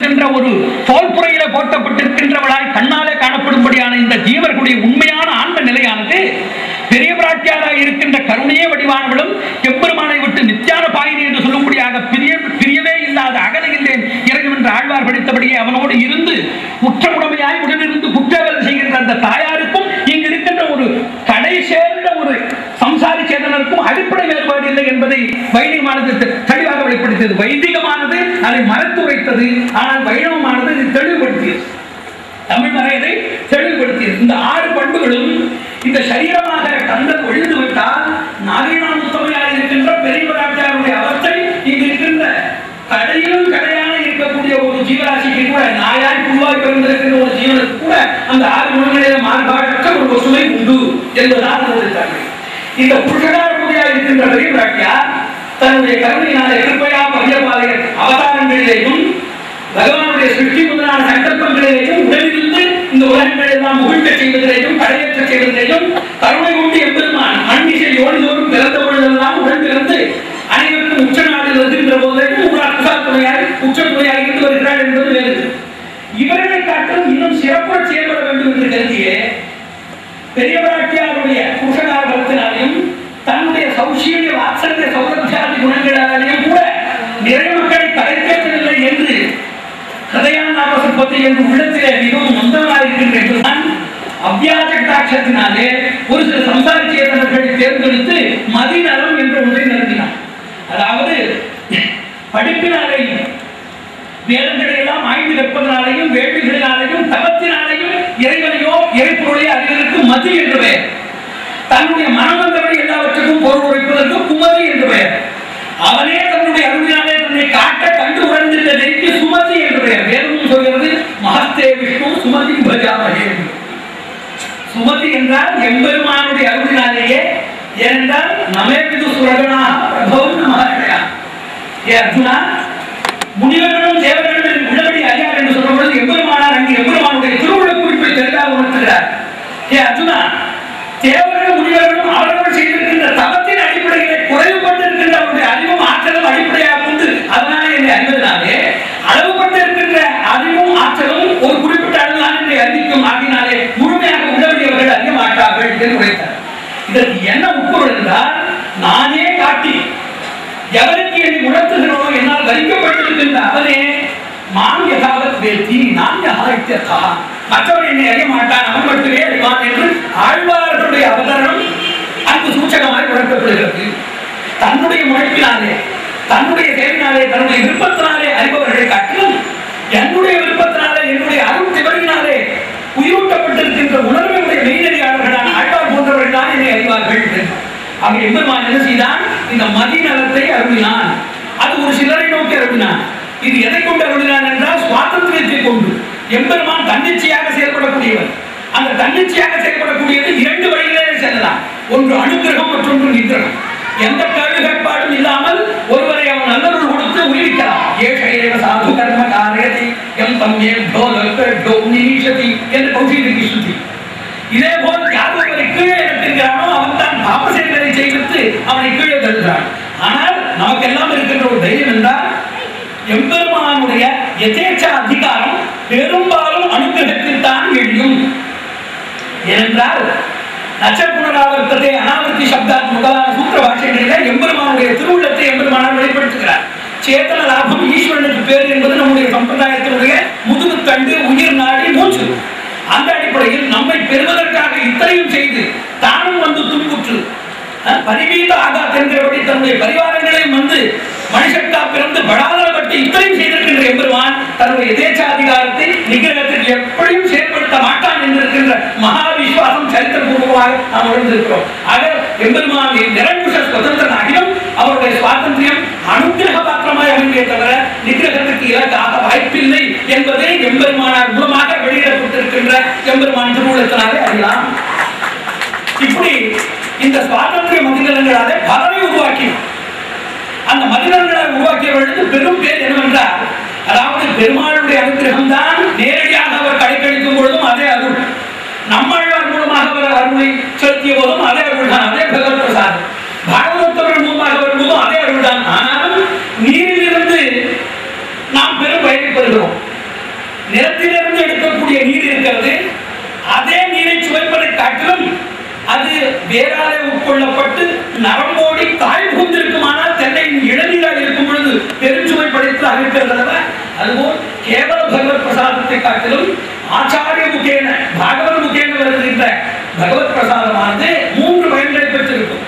என்ற ஒரு தோல்புறையில போட்டப்பட்டிருக்கின்றவளாய் கண்ணாலே காணப்படும்படியான இந்த ஜீவர்களுடைய உண்மையான ஆன்ம நிலையானது பெரிய பிராட்டியாராக இருக்கின்ற கருணையே வடிவானவளும் எம்பெருமானை விட்டு நித்தியான பாயினி என்று சொல்லும்படியாக பிரிய பிரியவே இல்லாத அகலையில்லேன் இறைவன் என்று ஆழ்வார் படித்தபடியே அவனோடு இருந்து குற்றமுடைமையாய் உடனிருந்து குற்றவேலை செய்கின்ற அந்த தாயாருக்கும் இங்கு இருக்கின்ற ஒரு கடை சேர்ந்த ஒரு சம்சாரி சேதனருக்கும் அடிப்படை வேறுபாடு இல்லை என்பதை வைதிகமானது தெ- தெளிவாக வெளிப்படுத்தியது வைதிகமானது அதை மறைத்து வைத்தது ஆனால் வைணவமானது இதை தெளிவுபடுத்தியது தமிழ் மறையதை தெளிவுபடுத்தியது இந்த ஆறு பண்புகளும் இந்த சரீரமாக கந்தன் ஒழிந்து விட்டால் நாகீனாமுத்தமையாக இருக்கின்ற பெரியவராஜாருடைய அவஸ்தை இங்கு இருக்கின்ற கடையிலும் கடையான இருக்கக்கூடிய ஒரு ஜீவராசிக்கு கூட நாயாய் புழுவாய் பிறந்திருக்கின்ற ஒரு ஜீவனுக்கு கூட அந்த ஆறு குணங்களிலே மாறுபாடற்ற ஒரு சுவை உண்டு என்பதுதான் நம்முடைய தன்மை இந்த புருஷகாரமுடியா இருக்கின்ற பெரியவராட்டியார் தன்னுடைய கருணையினால கிருப்பையா பரியபாளைய அவதாரங்களிலேயும் பகவானுடைய சிருஷ்டி முதலான சங்கல்பங்களிலேயும் உடனிருந்து இந்த உலகங்களை எல்லாம் முகிழ்க்க செய்வதிலேயும் கடையற்ற செய்வதிலேயும் கருணை கொண்டு எம்பெருமான் மண்ணிசை யோனிதோறும் பிறந்த பொழுதெல்லாம் உடன் பிறந்து அனைவருக்கும் உச்ச நாட்டில் வருகின்ற போதிலும் ஒரு அற்புதா துணையாய் உச்ச துணையாக இருந்து வருகிறார் என்பது வேறு இவர்களை காட்டிலும் இன்னும் சிறப்புற செயல்பட வேண்டும் என்று கருதியே பெரியவராட்டியாருடைய புருஷகார பலத்தினாலையும் தன்னுடைய சௌஷீல்ய வாத்சல்ய சௌரபியாதி குணங்களாலேயும் கூட நிறைய மக்களை தலைக்கேற்றவில்லை என்று ஹதயாநாபசப்பத்தை என்று உள்ளத்திலே மிகவும் நொந்தவனாக இருக்கின்ற என்றுதான் அவ்வியாஜ கட்டாட்சத்தினாலே ஒரு சில சம்சாரி சேதனர்களை தேர்ந்தெடுத்து மதிநலம் என்ற ஒன்றை நிறுத்தினார் அதாவது படிப்பினாலேயும் வேதங்களை எல்லாம் ஆய்ந்து கற்பதனாலேயும் வேள்விகளினாலேயும் தவத்தினாலேயும் இறைவனையோ இறைப்பொருளையோ அறிவதற்கு மதி என்று பெயர் தன்னுடைய மனவந்தபடி எல்லாவற்றுக்கும் பொருள் உரைப்பதற்கு குமதி என்று பெயர் அவனே தன்னுடைய அருமையாலே தன்னை காட்ட கண்டு உணர்ந்திருந்த நெறிக்கு சுமதி என்று பெயர் வேதமும் சொல்கிறது மகத்தே விஷ்ணு சுமதி பஜாமகே என்று. சுமதி என்றால் எம்பெருமானுடைய அருளினாலேயே ஏனென்றால் நமேபிது சுரகனாக பிரபவம் நமகடையா ஏ அர்ஜுனா முனிவர்களும் தேவர்களும் என்று உள்ளபடி அறியார் என்று சொல்லும் பொழுது எம்பெருமானார் அங்கு எம்பெருமானுடைய திருவுள்ள குறிப்பை தெளிவாக உணர்த்துகிறார் ஏ அர்ஜுனா தேவர்களும் முனிவர்களும் அவர்கள் செய்திருக்கின்ற தவத்தின் அடிப்படையிலே குறைவுபட்டிருக்கின்ற அவருடைய அறிவும் ஆற்றலும் அடிப்படையாக கொண்டு அதனால் என்னை அறிவதனாலே அளவுபட்டிருக்கின்ற அறிவும் ஆற்றலும் ஒரு குறிப்பிட்ட அளவுதான் என்னை அறிவிக்கும் ஆகினாலே முழுமையாக உள்ளபடி அவர்கள் அறிய மாட்டார்கள் என்று உரைத்தார் இதற்கு என்ன உட்பொருள் என்றால் நானே காட்டி எவருக்கு என்னை உணர்த்துகிறோனோ என்னால் வரிக்கப்பட்டிருக்கின்ற அவனே மான் யதாவத் வேத்தி நான் யதாய்த்தா மற்றவர் என்னை அறிய மாட்டான் அவன் மட்டுமே அறிவான் என்று ஆழ்வார்களுடைய அவதாரம் அங்கு சூச்சகமாய் உணர்த்தப்படுகிறது தன்னுடைய முனைப்பினாலே தன்னுடைய தேவையினாலே தன்னுடைய விருப்பத்தினாலே அறிபவர்களை காட்டிலும் என்னுடைய விருப்பத்தினாலே என்னுடைய அருள் திவரினாலே உயிரூட்டப்பட்டிருக்கின்ற உணர்வுடைய மெய்நெறியாளர்களான ஆழ்வார் போன்றவர்கள் தான் என்னை அறிவார்கள் என்றார். ஆக எம்பெருமான் என்ன செய்தான் இந்த மதி நலத்தை அருளினான் அது ஒரு சிலரை நோக்கி அருளினான் இது எதை கொண்டு அருளினான் என்றால் சுவாதந்திரத்தை கொண்டு எம்பெருமான் தன்னிச்சையாக செயல்படக்கூடியவர் அந்த தன்னிச்சையாக செயல்படக்கூடியது இரண்டு வழியிலே செல்லலாம் ஒன்று அனுகிரகம் மற்றொன்று நிகிரகம் எந்த கேள்வி கேட்பாடும் இல்லாமல் ஒருவரை அவன் நல்லொருள் கொடுத்து உயிரிக்கலாம் ஏஷ ஏவ சாது கர்ம காரியத்தை எம் தம்யே டோ லல்கோ நிமிஷதி என்று கௌஷிக்கு சுத்தி இதே போல் யார் ஒருவரை கீழே இறக்குகிறானோ அவன் தான் பாப செயல்களை செய்வித்து அவனை கீழே தள்ளுகிறான் ஆனால் நமக்கெல்லாம் இருக்கின்ற ஒரு தைரியம் என்றால் எம்பெருமானுடைய எதேச்ச அதிகாரம் பெரும்பாலும் அனுகிரகத்தில் தான் எழுயும் ஏனென்றால் நச்சப்புனராவர்த்தத்தை அனாவர்த்தி சப்தாத் முதலான சூத்திர பாஷைகளிலே எம்பெருமானுடைய திருவுள்ளத்தை எம்பெருமானால் வெளிப்படுத்துகிறார் சேத்தன லாபம் ஈஸ்வரனுக்கு பேர் என்பது நம்முடைய சம்பிரதாயத்தினுடைய முதுகு தண்டு உயிர் நாடி மூச்சு அந்த அடிப்படையில் நம்மை பெறுவதற்காக இத்தனையும் செய்து தானும் வந்து துன்புற்று அஹ், பரிவீத ஆகாத் என்கிறபடி தன்னுடைய பரிவாரங்களையும் வந்து மனுஷக்கா பிறந்து படாதபட்டு இத்தனையும் செய்திருக்கின்ற எம்பெருமான் தன்னுடைய எதேச்சாதிகாரத்தை நிகிரகத்தில் எப்படியும் செயல்படுத்த மாட்டான் என்றிருக்கின்ற மகா விசுவாசம் சரித்திரபூர்வமாக நாம் உணர்ந்திருக்கிறோம் ஆக எம்பெருமான் நிரங்குஷ சுதந்திரனாகிலும் அவருடைய சுவாதந்திரியம் அனுகிரக பாத்திரமாய் அமைந்தே தவிர நிகிரகத்துக்கு இலக்காக வாய்ப்பில்லை என்பதை எம்பெருமானார் மூலமாக வெளியிடப்பட்டிருக்கின்ற எம்பெருமான் திருமூலத்தினாலே அறியலாம் இப்படி இந்த சுவாதந்திரிய மதிநலங்களாலே பலரை உருவாக்கினோம் அந்த மதிநலன்களை உருவாக்கியவர்களுக்கு பெரும் பேர் என்னவென்றால் அதாவது பெருமாளுடைய அனுகிரகம் தான் நேரடியாக அவர் கடைக்கணிக்கும் பொழுதும் அதே அருள் நம்மாழ்வார் மூலமாக அவர் அருளை செலுத்திய போதும் அதே அருள் தான் அதே பகவத் பிரசாதம் பாகவதத்தவர்கள் மூலமாக வரும்போதும் அதே அருள் தான் ஆனாலும் நீரிலிருந்து நாம் பெரும் பயனை பெறுகிறோம் நிலத்திலிருந்து எடுக்கக்கூடிய நீர் இருக்கிறது அதே நீரை சுவைப்பதை காட்டிலும் அது வேறாலே உட்கொள்ளப்பட்டு நரம்போடி தாய் புகுந்திருக்குமானால் தென்னையின் இளநீராக இருக்கும் பொழுது பெருஞ்சுவை படைத்ததாக இருக்கிறது அல்லவா அதுபோல் கேவல பகவத் பிரசாதத்தை காட்டிலும் ஆச்சாரிய முகேன பாகவத முகேன வருகின்ற பகவத் பிரசாதமானது மூன்று பயன்களை பெற்றிருக்கும்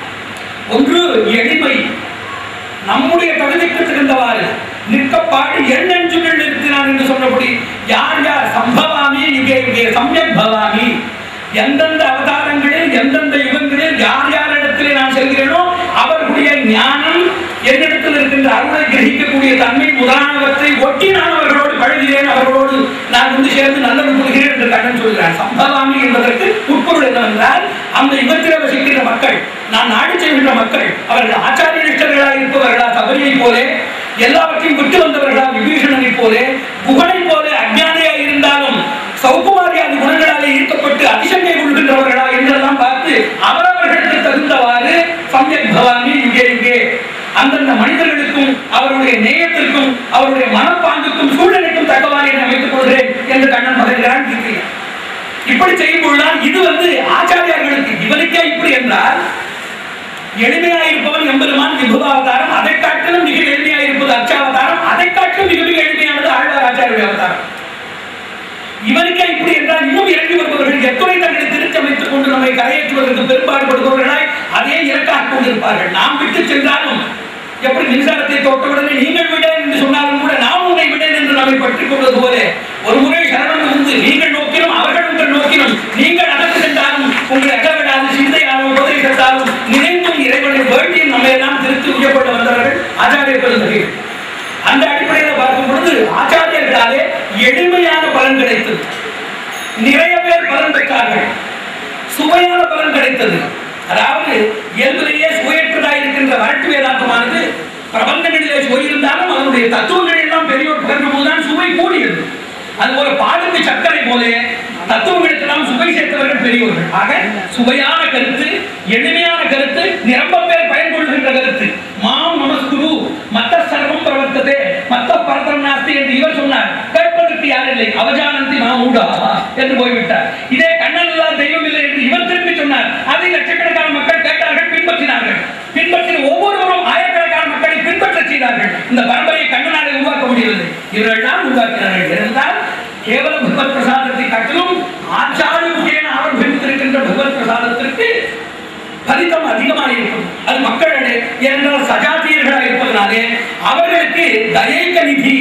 ஒன்று எளிமை நம்முடைய தகுதிக்கு தகுந்தவாறு நிற்கப்பாடு எண்ணெஞ்சுகள் நிறுத்தினான் என்று சொன்னபடி யார் யார் சம்பவாமி யுகே யுகே சமயக் பவாமி எந்தெந்த அவதாரங்களில் எந்தெந்த யுகங்களில் யார் யார் இடத்திலே நான் செல்கிறேனோ அவர்களுடைய ஞானம் என்னிடத்தில் இருக்கின்ற அருளை கிரகிக்கக்கூடிய தன்மை முதலானவற்றை ஒட்டி நான் அவர்களோடு பழகிறேன் அவர்களோடு நான் வந்து சேர்ந்து நல்லது கொள்கிறேன் என்று கண்ணன் சொல்கிறார் சம்பவாமி என்பதற்கு உட்பொருள் என்னவென்றால் அந்த யுகத்தில் வசிக்கின்ற மக்கள் நான் நாடு செல்கின்ற மக்கள் அவர்கள் ஆச்சாரிய நிஷ்டர்களாக இருப்பவர்களா சபரியை போலே எல்லாவற்றையும் விட்டு வந்தவர்களா விபீஷணனை போலே புகழை போலே அஜ்ஞானியா இருந்தாலும் சௌகுமாரியாதி குணங்களாலே ஈர்க்கப்பட்டு அதிசங்கை கொள்கின்றவர்களா என்றெல்லாம் பார்த்து அவரவர்களுக்கு தகுந்தவாறு சமயக் பவாமி யுகே யுகே அந்தந்த மனிதர்களுக்கும் அவருடைய நேயத்திற்கும் அவருடைய மனப்பாங்குக்கும் சூழ்நிலைக்கும் தக்கவாறு என்னை அமைத்துக் கொள்கிறேன் என்று கண்ணன் மகிழ்கிறான் கீதையில். இப்படி செய்யும் பொழுதுதான் இது வந்து ஆச்சாரியார்களுக்கு இவனுக்கே இப்படி என்றால் எளிமையாயிருப்பவன் எம்பெருமான் விபுதாவதாரம் அதை காட்டிலும் மிக எளிமையாயிருப்பது அச்சாவதாரம் அதை காட்டிலும் மிக மிக எளிமையானது ஆழ்வார் ஆச்சாரிய அவதாரம் இவனுக்கே இப்படி என்றால் இன்னும் இறங்கி வருபவர்கள் எத்துணை தங்களை திருச்சமைத்துக் கொண்டு நம்மை கரையேற்றுவதற்கு பெரும்பாடுபடுபவர்களாய் அதே இலக்காக கொண்டிருப்பார்கள் நாம் விட்டு சென்றாலும் எப்படி மின்சாரத்தை தொட்டவுடனே நீங்கள் விட என்று சொன்னாலும் கூட நாம் உன்னை விடேன் என்று நம்மை பற்றிக் கொள்வது போல ஒரு முறை சரணம் வந்து நீங்கள் நோக்கிலும் அவர்கள் உங்கள் நோக்கிலும் நீங்கள் அகற்று சென்றாலும் உங்களை அகவிடாது சிந்தையாலும் உபதேசத்தாலும் நினைந்தும் இறைவனை வேண்டியும் நம்மை எல்லாம் திருத்தி உயர்பட்டு வந்தவர்கள் ஆச்சாரிய பெருந்தகைகள் அந்த அடிப்படையில் பார்க்கும் பொழுது ஆச்சாரியர்களாலே எளிமையான பலன் கிடைத்தது நிறைய பேர் பலன் பெற்றார்கள் சுவையான பலன் கிடைத்தது அதாவது இயல்பிலேயே சுவையற்றதாக இருக்கின்ற வரட்டு வேதாந்தமானது பிரபந்தங்களிலே சுவை இருந்தாலும் அதனுடைய தத்துவங்கள் எல்லாம் பெரியோர் பகிர்ந்த போதுதான் சுவை கூடியது அதுபோல பாலுக்கு சர்க்கரை போலே தத்துவங்களுக்கெல்லாம் சுவை சேர்த்தவர்கள் பெரியவர்கள் ஆக சுவையான கருத்து எளிமையான கருத்து நிரம்ப பேர் பயன்படுகின்ற கருத்து மாம் நமஸ்குரு மத்த சர்வம் பிரவர்த்ததே மத்த பரதம் நாஸ்தி என்று இவர் சொன்னார் கேட்பதற்கு யார் இல்லை அவஜானந்தி மாமூடா என்று போய்விட்டார் இதே கண்ணன் இல்லாத தெய்வம் இல்லை என்று இவர் திரும்பி சொன்னார் அதை லட்சக்கணக்கான மக்கள் கேட்டார்கள் பின்பற்றினார்கள் பின்பற்றின ஒவ்வொருவரும் ஆயிரக்கணக்கான மக்களை பின்பற்ற செய்தார்கள் இந்த பரம்பரையை கண்ணனாலே உருவாக்க முடியவில்லை இவர்கள் தான் உருவாக்கினார்கள் இருந்தால் கேவல பகவத் பிரசாதத்தை காட்டிலும் ஆச்சாரிய முகேன ஆரம்பித்திருக்கின்ற பகவத் பிரசாதத்திற்கு பலிதம் அதிகமாக இருக்கும் அது மக்களிடையே ஏனென்றால் சஜாத்தியர்களாக இருப்பதனாலே அவர்களுக்கு தயைக்க நிதி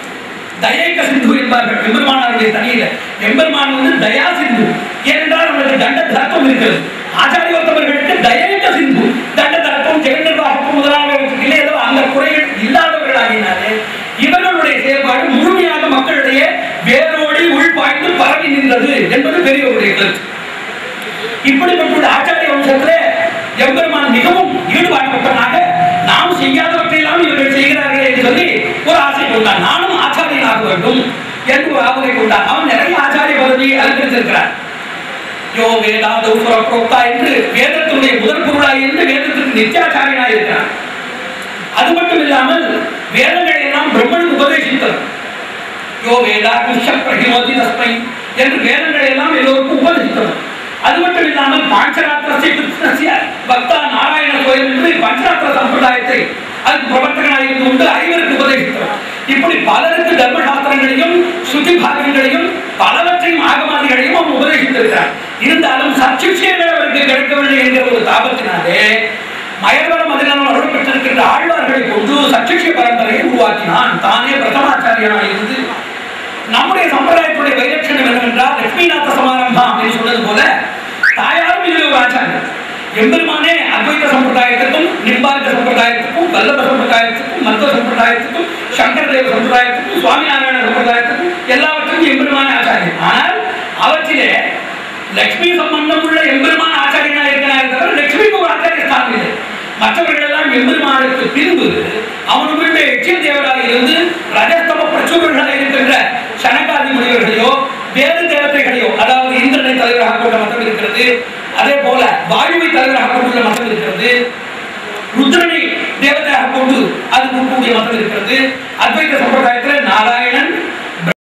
தயைக்க சிந்து என்பார்கள் எம்பெருமானாருடைய தனியில எம்பெருமான் வந்து தயா சிந்து ஏனென்றால் அவர்களுக்கு தண்ட தர்க்கம் இருக்கிறது ஆச்சாரியோத்தவர்களுக்கு தயைக்க சிந்து தண்ட தர்க்கம் ஜெகன் நிர்வாகம் முதலானவர்களுக்கு இல்லை ஏதோ அந்த குறைகள் இல்லாதவர்களாகினாலே இவர்களுடைய செயல்பாடு முழுமையாக மக்களிடையே வேரோடி உள்பாய்ந்து பரவி நின்றது என்பது பெரியவருடைய கருத்து இப்படிப்பட்ட ஆச்சாரிய வம்சத்திலே எம்பெருமான் மிகவும் ஈடுபாடுபட்டவனாக நாம் செய்யாதவற்றையெல்லாம் இவர்கள் செய்கிறார்கள் என்று சொல்லி ஒரு ஆசை கொண்டான் நானும் ஆச்சாரியனாக வேண்டும் என்று ஒரு ஆவலை கொண்டான் அவன் நிறைய ஆச்சாரிய பதவியை அலங்கரித்திருக்கிறார் யோ வேதாந்த உபர புரோக்தா என்று வேதத்தினுடைய முதல் பொருளாய் என்று வேதத்திற்கு நித்தியாச்சாரியனாய் இருக்கிறான் அது மட்டும் இல்லாமல் வேதங்களை எல்லாம் பிரம்மனுக்கு உபதேசித்தது யோ வேதா குஷ பிரகிமோதி தஸ்மை என்று வேதங்களை எல்லாம் எல்லோருக்கும் உபதேசித்தது அது மட்டும் இல்லாமல் பாஞ்சராத்திரத்தை கிருஷ்ணசிய பக்தா நாராயண கோயில் என்று பஞ்சராத்திர சம்பிரதாயத்தை அதுக்கு பிரவர்த்தகனாக இருந்து கொண்டு ஐவருக்கு உபதேசித்தவர் இப்படி பலருக்கு தர்மசாஸ்திரங்களையும் ஸ்ருதி பாகங்களையும் பலவற்றையும் ஆகமாதிகளையும் அவன் உபதேசித்திருக்கிறார் இருந்தாலும் சச்சிஷயங்கள் அவருக்கு கிடைக்கவில்லை என்கிற ஒரு தாபத்தினாலே மயர்வரம் அதிலும் அருள் பெற்றிருக்கின்ற ஆழ்வார்களை கொண்டு சச்சிஷ பரம்பரையை உருவாக்கினான் தானே பிரதமாச்சாரியனாக இருந்து நம்முடைய சம்பிரதாயத்துடைய வைலட்சணம் என்னவென்றால் லட்சுமிநாத சமாரம்பம் அப்படின்னு சொன்னது போல தாயாரும் இதில் ஒரு ஆச்சாரியர் எம்பெருமானே அத்வைத சம்பிரதாயத்துக்கும் நிர்பார்க்க சம்பிரதாயத்துக்கும் வல்லப சம்பிரதாயத்துக்கும் மத்வ சம்பிரதாயத்துக்கும் சங்கரதேவ சம்பிரதாயத்துக்கும் சுவாமிநாராயண சம்பிரதாயத்துக்கும் எல்லாவற்றுக்கும் எம்பெருமானே ஆச்சாரியர் ஆனால் அவற்றிலே லட்சுமி சம்பந்தம் உள்ள எம்பெருமான ஆச்சாரியனா இருக்கிறார் தவிர லட்சுமிக்கு ஒரு ஆச்சாரிய ஸ்தானம் இல்லை மற்றவர்கள் எல்லாம் எம்பெருமானுக்கு பின்பு அவனுடைய எச்சிய தேவராக இருந்து ரஜஸ்தம பிரச்சுரர்களாக இருக்கின்ற சனகாதி முனிவர்களையோ வேறு தேவதைகளையோ அதாவது இந்திரனை தலைவராக கொண்ட மதம் இருக்கிறது அதே போல வாயுவை தலைவராக கொண்டுள்ள மதம் இருக்கிறது ருத்ரனை தேவதையாக கொண்டு அது கூடிய மதம் இருக்கிறது அத்வைத சம்பிரதாயத்தில் நாலா